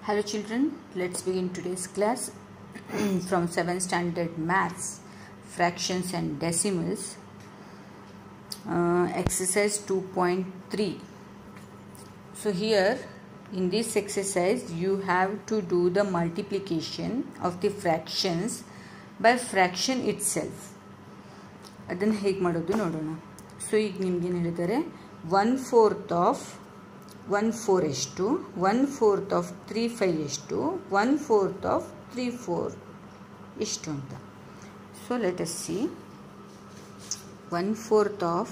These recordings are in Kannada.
Hello children, let's begin today's class from 7th standard maths, fractions and decimals, uh, exercise 2.3. So here in this exercise you have to do the multiplication of the fractions by fraction itself. ಅದನ್ನು ಹೇಗೆ ಮಾಡೋದು ನೋಡೋಣ ಸೊ ಈಗ ನಿಮ್ಗೇನು ಹೇಳಿದ್ದಾರೆ one fourth of one four ಎಷ್ಟು one fourth of three five ಎಷ್ಟು one fourth of three four ಎಷ್ಟು ಅಂತ so let's see one fourth of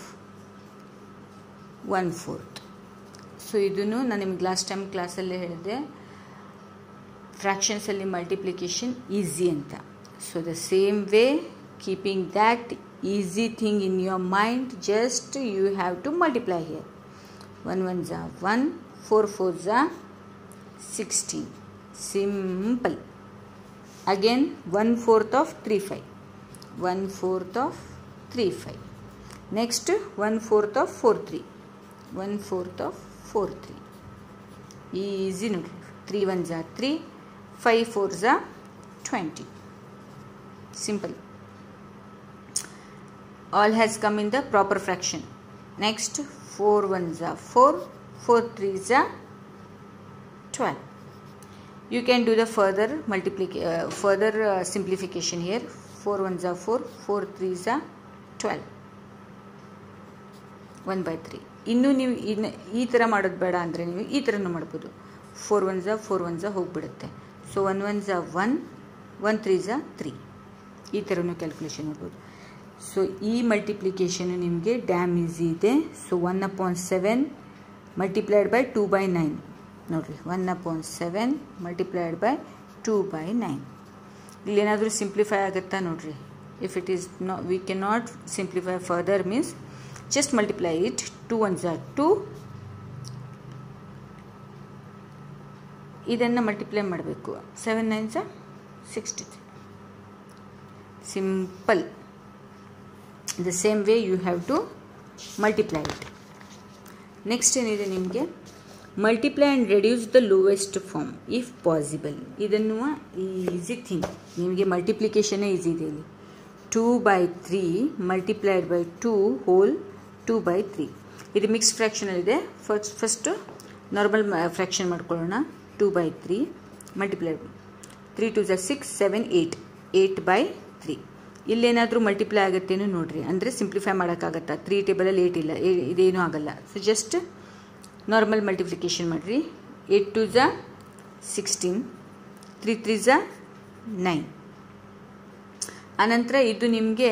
one fourth so ಇದನ್ನು ನಾನು ನಿಮ್ಗೆ ಲಾಸ್ಟ್ ಟೈಮ್ ಕ್ಲಾಸಲ್ಲೇ ಹೇಳಿದೆ ಫ್ರ್ಯಾಕ್ಷನ್ಸಲ್ಲಿ ಮಲ್ಟಿಪ್ಲಿಕೇಶನ್ ಈಸಿ ಅಂತ so the same way keeping that easy thing in your mind just you have to multiply here 1 1 za 1 4 4 za 16 simple again 1 fourth of 3 5 1 fourth of 3 5 next 1 fourth of 4 3 1 fourth of 4 3 easy ನೋಡ್ರಿ 3 1 za 3 5 4 za 20 simple all has come in the proper fraction next 4 1s are 4 4 3s are 12 you can do the further multiplication uh, further uh, simplification here 4 1s are 4 4 3s are 12 1 by 3 ಇನ್ನು ನೀವು ಇನ್ನು ಈ ಥರ ಮಾಡೋದು ಬೇಡ ಅಂದರೆ ನೀವು ಈ ಥರನೂ ಮಾಡ್ಬೋದು ಫೋರ್ ಒನ್ ಝಾ ಫೋರ್ ಒನ್ ಝಾ ಹೋಗಿಬಿಡುತ್ತೆ ಸೊ ಒನ್ ಒನ್ ಝಾ ಒನ್ ಒನ್ ತ್ರೀ ಝಾ ತ್ರೀ ಈ ಥರನೂ ಕ್ಯಾಲ್ಕುಲೇಷನ್ ಮಾಡ್ಬೋದು ಸೊ ಈ ಮಲ್ಟಿಪ್ಲಿಕೇಶನ್ ನಿಮಗೆ ಡ್ಯಾಮ್ ಈಸಿ ಇದೆ so one upon seven multiplied by two by nine ನೋಡಿರಿ one upon seven multiplied by two by nine ಇಲ್ಲೇನಾದರೂ ಸಿಂಪ್ಲಿಫೈ ಆಗುತ್ತಾ ನೋಡಿರಿ ಇಫ್ ಇಟ್ ಈಸ್ ನಾ we can not simplify further means just multiply it two one ಝಾ ಟೂ ಇದನ್ನು ಮಲ್ಟಿಪ್ಲೈ ಮಾಡಬೇಕು ಸೆವೆನ್ ನೈನ್ ಝಾ sixty simple the same way you have to multiply it next ಏನಿದೆ ನಿಮಗೆ multiply and reduce the lowest form if possible ಇದನ್ನು ಈಸಿ ಥಿಂಗ್ ನಿಮಗೆ ಮಲ್ಟಿಪ್ಲಿಕೇಶನೇ ಈಸಿ ಇದೆ ಇಲ್ಲಿ two by three multiplied by two whole two by three ಇದು ಮಿಕ್ಸ್ ಫ್ರ್ಯಾಕ್ಷನಲ್ಲಿದೆ ಫಸ್ಟ್ ಫಸ್ಟು ನಾರ್ಮಲ್ ಫ್ರ್ಯಾಕ್ಷನ್ ಮಾಡ್ಕೊಳ್ಳೋಣ two by three multiplied three two ಝ six seven eight eight by three ಇಲ್ಲೇನಾದರೂ ಮಲ್ಟಿಪ್ಲೈ ಆಗುತ್ತೇನೋ ನೋಡಿರಿ ಅಂದರೆ ಸಿಂಪ್ಲಿಫೈ ಮಾಡೋಕ್ಕಾಗತ್ತಾ ತ್ರೀ ಟೇಬಲಲ್ಲಿ ಏಟ್ ಇಲ್ಲ ಇದೇನೂ ಆಗಲ್ಲ ಸೊ ಜಸ್ಟ್ ನಾರ್ಮಲ್ ಮಲ್ಟಿಪ್ಲಿಕೇಶನ್ ಮಾಡಿರಿ ಏಟ್ ಟು ಝ ಸಿಕ್ಸ್ಟೀನ್ ತ್ರೀ ತ್ರೀ ಝ ನೈನ್ ಆನಂತರ ಇದು ನಿಮಗೆ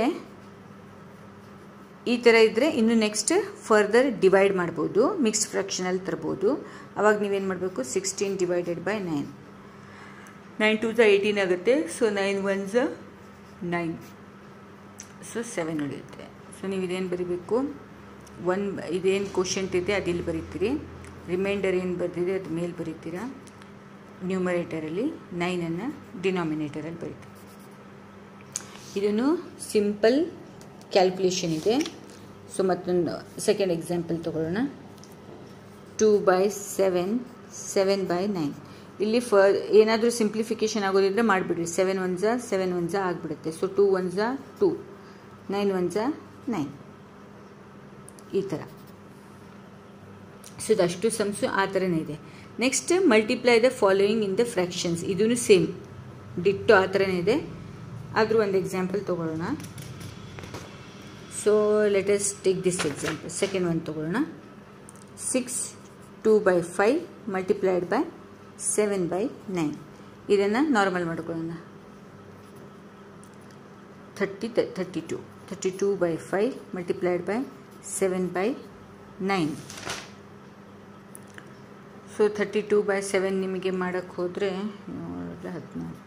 ಈ ಥರ ಇದ್ದರೆ ಇನ್ನು ನೆಕ್ಸ್ಟ್ ಫರ್ದರ್ ಡಿವೈಡ್ ಮಾಡ್ಬೋದು ಮಿಕ್ಸ್ಡ್ ಫ್ರ್ಯಾಕ್ಷನಲ್ಲಿ ತರ್ಬೋದು ಅವಾಗ ನೀವೇನು ಮಾಡಬೇಕು sixteen divided by nine nine two ಝ ಏಯ್ಟೀನ್ ಆಗುತ್ತೆ ಸೊ ನೈನ್ ಒನ್ ಝ ನೈನ್ ಸೊ ಸೆವೆನ್ ಉಳಿಯುತ್ತೆ ಸೊ ನೀವು ಇದೇನು ಬರೀಬೇಕು ಒನ್ ಇದೇನು ಕ್ವಶಂಟ್ ಇದೆ ಅದು ಇಲ್ಲಿ ಬರೀತೀರಿ ರಿಮೈಂಡರ್ ಏನು ಬರೆದಿದೆ ಅದು ಮೇಲೆ ಬರೀತೀರಾ ನ್ಯೂಮರೇಟರಲ್ಲಿ ನೈನನ್ನು ಡಿನಾಮಿನೇಟರಲ್ಲಿ ಬರೀತೀರಿ ಇದನ್ನು ಸಿಂಪಲ್ ಕ್ಯಾಲ್ಕುಲೇಷನ್ ಇದೆ ಸೊ ಮತ್ತೊಂದು ಸೆಕೆಂಡ್ ಎಕ್ಸಾಂಪಲ್ ತೊಗೊಳ್ಳೋಣ two by seven seven by nine ಇಲ್ಲಿ ಫ ಏನಾದರೂ ಸಿಂಪ್ಲಿಫಿಕೇಶನ್ ಆಗೋದಿದ್ರೆ ಮಾಡಿಬಿಡ್ರಿ ಸೆವೆನ್ ಒನ್ ಝಾ ಸೆವೆನ್ ಒನ್ ಝಾ ಆಗಿಬಿಡುತ್ತೆ ಸೊ ಟೂ ಒನ್ ಝಾ ಟೂ ನೈನ್ ಒನ್ ಝಾ ನೈನ್ ಈ ಥರ ಸೊ ಇದಷ್ಟು ಸಮ್ಸು ಆ ಥರನೇ ಇದೆ next multiply the following in the fractions ಇದೂ ಸೇಮ್ ಡಿಟ್ಟು ಆ ಥರನೇ ಇದೆ ಆದರೂ ಒಂದು ಎಕ್ಸಾಂಪಲ್ ತೊಗೊಳ್ಳೋಣ so let's take this example second one ತೊಗೊಳ್ಳೋಣ six two by five multiplied by seven by nine ಇದನ್ನು ನಾರ್ಮಲ್ ಮಾಡ್ಕೊಳ್ಳೋಣ thirty thirty two thirty two by five multiplied by seven by nine so thirty two by seven ನಿಮಗೆ ಮಾಡೋಕ್ಕೆ ಹೋದರೆ ಹದಿನಾಲ್ಕು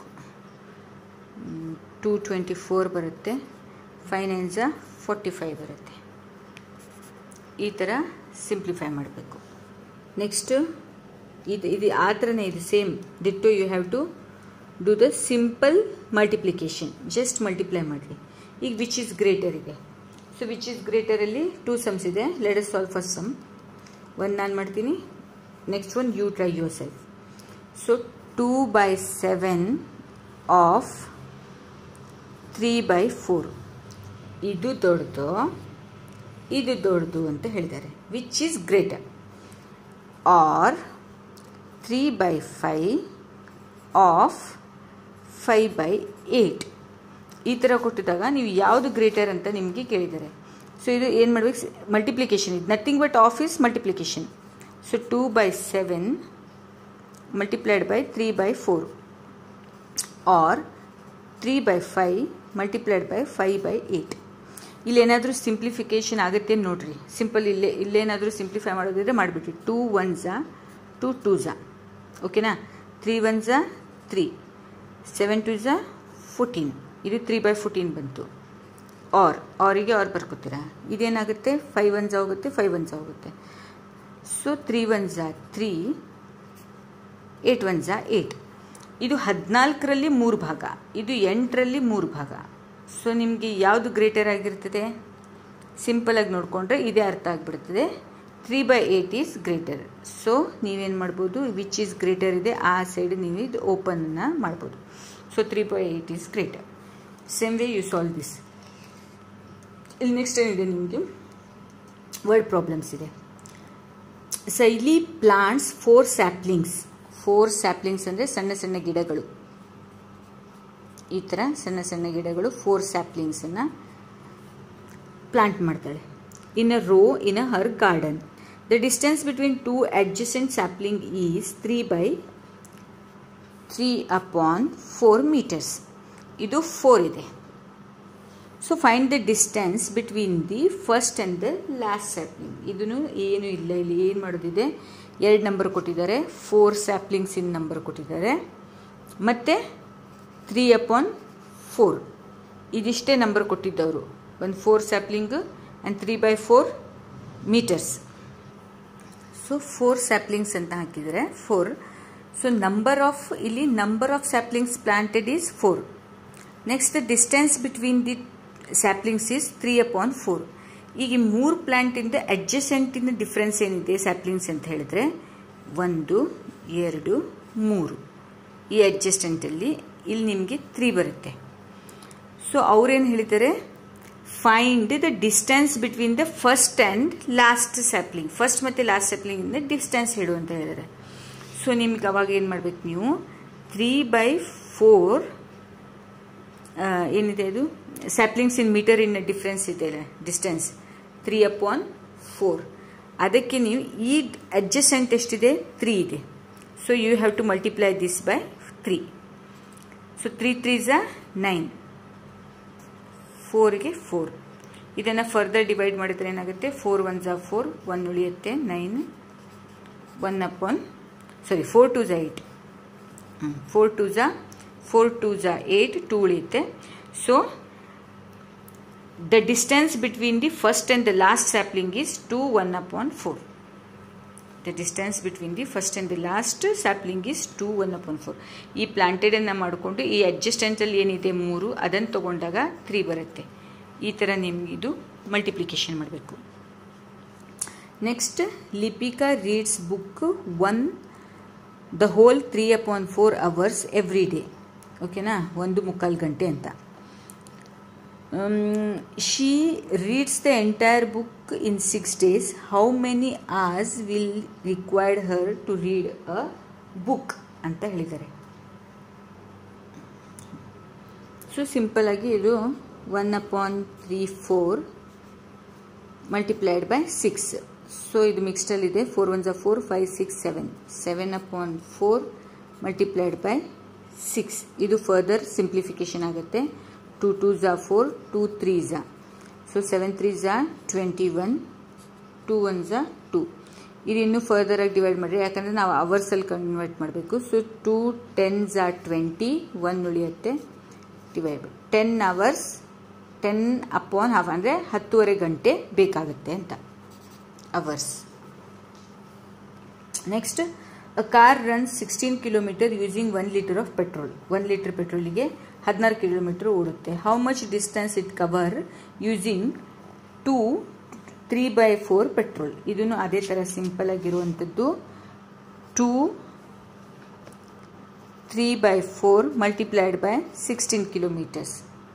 ಟೂ ಟ್ವೆಂಟಿ ಫೋರ್ ಬರುತ್ತೆ ಫೈವ್ ನೈನ್ ಝಾ ಫೋರ್ಟಿ ಫೈವ್ ಬರುತ್ತೆ ಈ ಥರ ಸಿಂಪ್ಲಿಫೈ ಮಾಡಬೇಕು ನೆಕ್ಸ್ಟು ಇದು ಇದು ಆ ಥರನೇ ಇದೆ same ditto you have to do the simple multiplication just multiply ಮಾಡಿರಿ ಈಗ ವಿಚ್ ಈಸ್ ಗ್ರೇಟರ್ ಇದೆ ಸೊ ವಿಚ್ ಈಸ್ ಗ್ರೇಟರಲ್ಲಿ ಟೂ ಸಮ್ಸ್ ಇದೆ let us solve first sum one ನಾನು ಮಾಡ್ತೀನಿ next one you try yourself so two by seven of three by four ಇದು ದೊಡ್ಡದು ಇದು ದೊಡ್ಡದು ಅಂತ ಹೇಳಿದ್ದಾರೆ which is greater or three by five of five by eight ಈ ಥರ ಕೊಟ್ಟಿದ್ದಾಗ ನೀವು ಯಾವುದು ಗ್ರೇಟರ್ ಅಂತ ನಿಮಗೆ ಕೇಳಿದ್ದಾರೆ ಸೊ ಇದು ಏನು ಮಾಡಬೇಕು ಮಲ್ಟಿಪ್ಲಿಕೇಶನ್ ಇದು nothing but of is multiplication so two by seven multiplied by three by four or three by five multiplied by five by eight ಇಲ್ಲೇನಾದರೂ ಸಿಂಪ್ಲಿಫಿಕೇಶನ್ ಆಗುತ್ತೆ ನೋಡ್ರಿ ಸಿಂಪಲ್ ಇಲ್ಲೇ ಇಲ್ಲೇನಾದರೂ ಸಿಂಪ್ಲಿಫೈ ಮಾಡೋದಿದ್ರೆ ಮಾಡಿಬಿಟ್ರಿ ಟೂ ಒನ್ ಝಾ ಟೂ ಟೂ ಝಾ ಓಕೆನಾ ತ್ರೀ ಒನ್ ಝಾ ತ್ರೀ ಸೆವೆನ್ ಟು ಝಾ ಫೋರ್ಟೀನ್ ಇದು ತ್ರೀ ಬೈ ಫೋರ್ಟೀನ್ ಬಂತು ಆರ್ ಆರಿಗೆ ಆರ್ ಬರ್ಕೋತೀರಾ ಇದೇನಾಗುತ್ತೆ ಫೈವ್ ಒನ್ ಝಾ ಹೋಗುತ್ತೆ ಫೈವ್ ಒನ್ ಝಾ ಹೋಗುತ್ತೆ ಸೊ ತ್ರೀ ಒನ್ ಝಾ ತ್ರೀ ಏಟ್ ಒನ್ ಝಾ ಏಟ್ ಇದು ಹದಿನಾಲ್ಕರಲ್ಲಿ ಮೂರು ಭಾಗ ಇದು ಎಂಟರಲ್ಲಿ ಮೂರು ಭಾಗ ಸೊ ನಿಮಗೆ ಯಾವುದು ಗ್ರೇಟರ್ ಆಗಿರ್ತದೆ ಸಿಂಪಲಾಗಿ ನೋಡಿಕೊಂಡ್ರೆ ಇದೇ ಅರ್ಥ ಆಗಿಬಿಡ್ತದೆ three by eight is greater so ನೀವೇನು ಮಾಡ್ಬೋದು ವಿಚ್ ಈಸ್ ಗ್ರೇಟರ್ ಇದೆ ಆ ಸೈಡ್ ನೀವು ಇದು ಓಪನ್ನ ಮಾಡ್ಬೋದು so three by eight is greater same way you solve this ಇಲ್ಲಿ ನೆಕ್ಸ್ಟ್ ಏನಿದೆ ನಿಮಗೆ ವರ್ಡ್ ಪ್ರಾಬ್ಲಮ್ಸ್ ಇದೆ Saili plants four saplings four saplings ಅಂದರೆ ಸಣ್ಣ ಸಣ್ಣ ಗಿಡಗಳು ಈ ಥರ ಸಣ್ಣ ಸಣ್ಣ ಗಿಡಗಳು ಫೋರ್ ಸ್ಯಾಪ್ಲಿಂಗ್ಸನ್ನು ಪ್ಲಾಂಟ್ ಮಾಡ್ತಾಳೆ in a row in a her garden the distance between two adjacent sapling is three by three upon four meters ಇದು ಫೋರ್ ಇದೆ so find the distance between the first and the last sapling ಇದನ್ನು ಏನು ಇಲ್ಲ ಇಲ್ಲಿ ಏನು ಮಾಡೋದಿದೆ ಎರಡು ನಂಬರ್ ಕೊಟ್ಟಿದ್ದಾರೆ ಫೋರ್ ಸ್ಯಾಪ್ಲಿಂಗ್ಸಿನ ನಂಬರ್ ಕೊಟ್ಟಿದ್ದಾರೆ ಮತ್ತು ತ್ರೀ ಅಪಾನ್ ಫೋರ್ ಇದಿಷ್ಟೇ ನಂಬರ್ ಕೊಟ್ಟಿದ್ದವರು ಒಂದು four sapling and three by four metres so four saplings ಅಂತ ಹಾಕಿದರೆ ಫೋರ್ ಸೊ ನಂಬರ್ ಆಫ್ ಇಲ್ಲಿ number of saplings planted is four next distance between the saplings is three upon four ಈಗ ಈ ಮೂರು ಪ್ಲಾಂಟಿಂದ ಅಡ್ಜಸೆಂಟಿನ ಡಿಫ್ರೆನ್ಸ್ ಏನಿದೆ ಸ್ಯಾಪ್ಲಿಂಗ್ಸ್ ಅಂತ ಹೇಳಿದ್ರೆ ಒಂದು ಎರಡು ಮೂರು ಈ ಅಡ್ಜಸ್ಟೆಂಟಲ್ಲಿ ಇಲ್ಲಿ ನಿಮಗೆ ತ್ರೀ ಬರುತ್ತೆ ಸೊ ಅವ್ರೇನು ಹೇಳಿದ್ದಾರೆ find the distance between the first and last sapling first ಮತ್ತು ಲಾಸ್ಟ್ ಸ್ಯಾಪ್ಲಿಂಗಿಂದ ಡಿಸ್ಟೆನ್ಸ್ ಹೇಳು ಅಂತ ಹೇಳಿದ್ದಾರೆ ಸೊ ನಿಮ್ಗೆ ಅವಾಗ ಏನು ಮಾಡ್ಬೇಕು ನೀವು ತ್ರೀ ಬೈ ಫೋರ್ ಏನಿದೆ ಇದು saplings in metre in difference ಇದೆ ಡಿಸ್ಟೆನ್ಸ್ ತ್ರೀ ಅಪಾನ್ ಫೋರ್ ಅದಕ್ಕೆ ನೀವು ಈ ಅಡ್ಜಸೆಂಟ್ ಎಷ್ಟಿದೆ ತ್ರೀ ಇದೆ so you have to multiply this by three so three three ಝಾ ನೈನ್ ಫೋರಿಗೆ ಫೋರ್ ಇದನ್ನು ಫರ್ದರ್ ಡಿವೈಡ್ ಮಾಡಿದ್ರೆ ಏನಾಗುತ್ತೆ ಫೋರ್ ಒನ್ ಝಾ ಫೋರ್ ಒನ್ ಉಳಿಯುತ್ತೆ nine one upon sorry four two ಝಾ ಏಯ್ಟ್ ಫೋರ್ ಟು ಝಾ ಫೋರ್ ಟು ಝಾ ಏಯ್ಟ್ ಟು ಉಳಿಯುತ್ತೆ so the distance between the first and the last sapling is two one upon four the distance between the first and the last sapling is two one upon four ಈ ಪ್ಲಾಂಟೆಡನ್ನು ಮಾಡಿಕೊಂಡು ಈ ಅಡ್ಜಸ್ಟೆಂಟಲ್ಲಿ ಏನಿದೆ ಮೂರು ಅದನ್ನು ತೊಗೊಂಡಾಗ ತ್ರೀ ಬರುತ್ತೆ ಈ ಥರ ನಿಮ್ಗೆ ಇದು ಮಲ್ಟಿಪ್ಲಿಕೇಶನ್ ಮಾಡಬೇಕು next Lipika reads book one the whole three upon four hours every day ಓಕೆನಾ ಒಂದು ಮುಕ್ಕಾಲು ಗಂಟೆ ಅಂತ she reads the entire book in six days how many hours will required her to read a book ಅಂತ ಹೇಳಿದ್ದಾರೆ ಸೊ ಸಿಂಪಲ್ ಆಗಿ ಇದು one upon three four multiplied by six so ಇದು ಮಿಕ್ಸ್ಡಲ್ಲಿದೆ ಫೋರ್ ಒನ್ ಝಾ four five six seven seven upon four multiplied by six ಇದು ಫರ್ದರ್ ಸಿಂಪ್ಲಿಫಿಕೇಶನ್ ಆಗುತ್ತೆ ಟು ಟೂ ಝಾ ಫೋರ್ ಟೂ ತ್ರೀ ಝಾ ಸೊ ಸೆವೆನ್ ತ್ರೀ ಝಾ ಟ್ವೆಂಟಿ ಒನ್ ಟೂ ಒನ್ ಝಾ ಟೂ ಇದು ಇನ್ನೂ ಫರ್ದರಾಗಿ ಡಿವೈಡ್ ಮಾಡಿರಿ ಯಾಕಂದರೆ ನಾವು ಅವರ್ಸಲ್ಲಿ ಕನ್ವರ್ಟ್ ಮಾಡಬೇಕು ಸೊ ಟೂ ಟೆನ್ ಝಾ ಟ್ವೆಂಟಿ ಒನ್ ಉಳಿಯುತ್ತೆ divide ten hours ten upon half ಅಂದರೆ ಹತ್ತುವರೆ ಗಂಟೆ ಬೇಕಾಗುತ್ತೆ ಅಂತ hours next a car runs sixteen kilometre using one litre of petrol one litre ಪೆಟ್ರೋಲಿಗೆ ಹದಿನಾರು ಕಿಲೋಮೀಟರ್ ಓಡುತ್ತೆ how much distance it cover using two three by four petrol ಇದನ್ನು ಅದೇ ಥರ ಸಿಂಪಲ್ ಆಗಿರುವಂಥದ್ದು two 3 by 4 multiplied by 16 kilometers.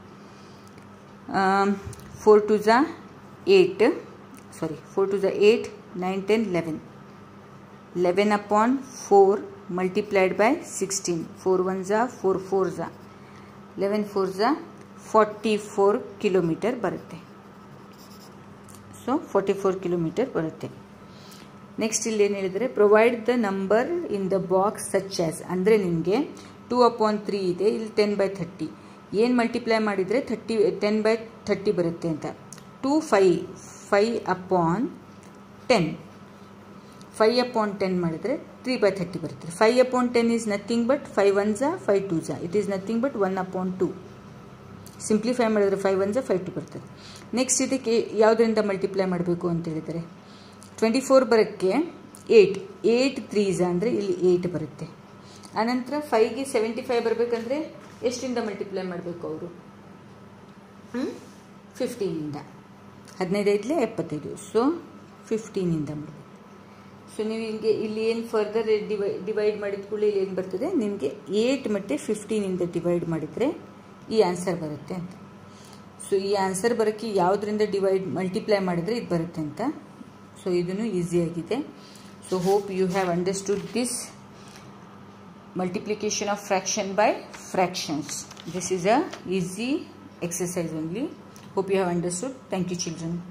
Um, 4 to the 8, sorry, 4 to the 8, 9, 10, 11. 11 upon 4 multiplied by 16. 4 ones are 4 fours are. 11 fours are 44 kilometer ಬರುತ್ತೆ ಸೊ ಫಾರ್ಟಿ ಫೋರ್ ಕಿಲೋಮೀಟರ್ ಬರುತ್ತೆ ನೆಕ್ಸ್ಟ್ ಇಲ್ಲಿ ಏನು ಹೇಳಿದರೆ provide the number in the box such as ಅಂದರೆ ನಿಮಗೆ ಟೂ ಅಪಾನ್ ತ್ರೀ ಇದೆ ಇಲ್ಲಿ ಟೆನ್ ಬೈ ಥರ್ಟಿ ಏನು ಮಲ್ಟಿಪ್ಲೈ ಮಾಡಿದರೆ ಥರ್ಟಿ ಟೆನ್ ಬೈ ಥರ್ಟಿ ಬರುತ್ತೆ ಅಂತ two five five upon ten five upon ten ಮಾಡಿದರೆ ತ್ರೀ ಬೈ ಥರ್ಟಿ ಬರುತ್ತೆ five upon ten is nothing but five one ಝಾ ಫೈವ್ ಟೂ ಝಾ it is nothing but one upon two simplify ಮಾಡಿದ್ರೆ ಫೈವ್ ಒನ್ ಝಾ ಫೈವ್ ಟು ಬರ್ತದೆ ನೆಕ್ಸ್ಟ್ ಇದಕ್ಕೆ ಯಾವುದರಿಂದ ಮಲ್ಟಿಪ್ಲೈ ಮಾಡಬೇಕು ಅಂತ ಹೇಳಿದರೆ ಟ್ವೆಂಟಿ ಫೋರ್ ಬರೋಕ್ಕೆ ಏಯ್ಟ್ ಏಯ್ಟ್ ತ್ರೀಸ್ ಅಂದರೆ ಇಲ್ಲಿ ಏಯ್ಟ್ ಬರುತ್ತೆ ಆನಂತರ ಫೈವ್ಗೆ ಸೆವೆಂಟಿ ಫೈವ್ ಬರಬೇಕಂದ್ರೆ ಎಷ್ಟರಿಂದ ಮಲ್ಟಿಪ್ಲೈ ಮಾಡಬೇಕು ಅವರು ಫಿಫ್ಟೀನಿಂದ ಹದಿನೈದು ಐದಲೇ ಎಪ್ಪತ್ತೈದು ಸೊ ಫಿಫ್ಟೀನಿಂದ ಮಾಡಬೇಕು ಸೊ ನೀವು ಹಿಂಗೆ ಇಲ್ಲಿ ಏನು ಫರ್ದರ್ ಡಿವೈ ಡಿವೈಡ್ ಮಾಡಿದ ಕೂಡಲೇ ಇಲ್ಲಿ ಏನು ಬರ್ತದೆ ನಿಮಗೆ ಏಯ್ಟ್ ಮತ್ತು ಫಿಫ್ಟೀನಿಂದ ಡಿವೈಡ್ ಮಾಡಿದರೆ ಈ ಆನ್ಸರ್ ಬರುತ್ತೆ ಅಂತ ಸೊ ಈ ಆನ್ಸರ್ ಬರೋಕ್ಕೆ ಯಾವುದರಿಂದ ಡಿವೈಡ್ ಮಲ್ಟಿಪ್ಲೈ ಮಾಡಿದರೆ ಇದು ಬರುತ್ತೆ ಅಂತ ಸೊ ಇದನ್ನು ಈಸಿಯಾಗಿದೆ so hope you have understood this multiplication of fraction by fractions this is a easy exercise only hope you have understood thank you children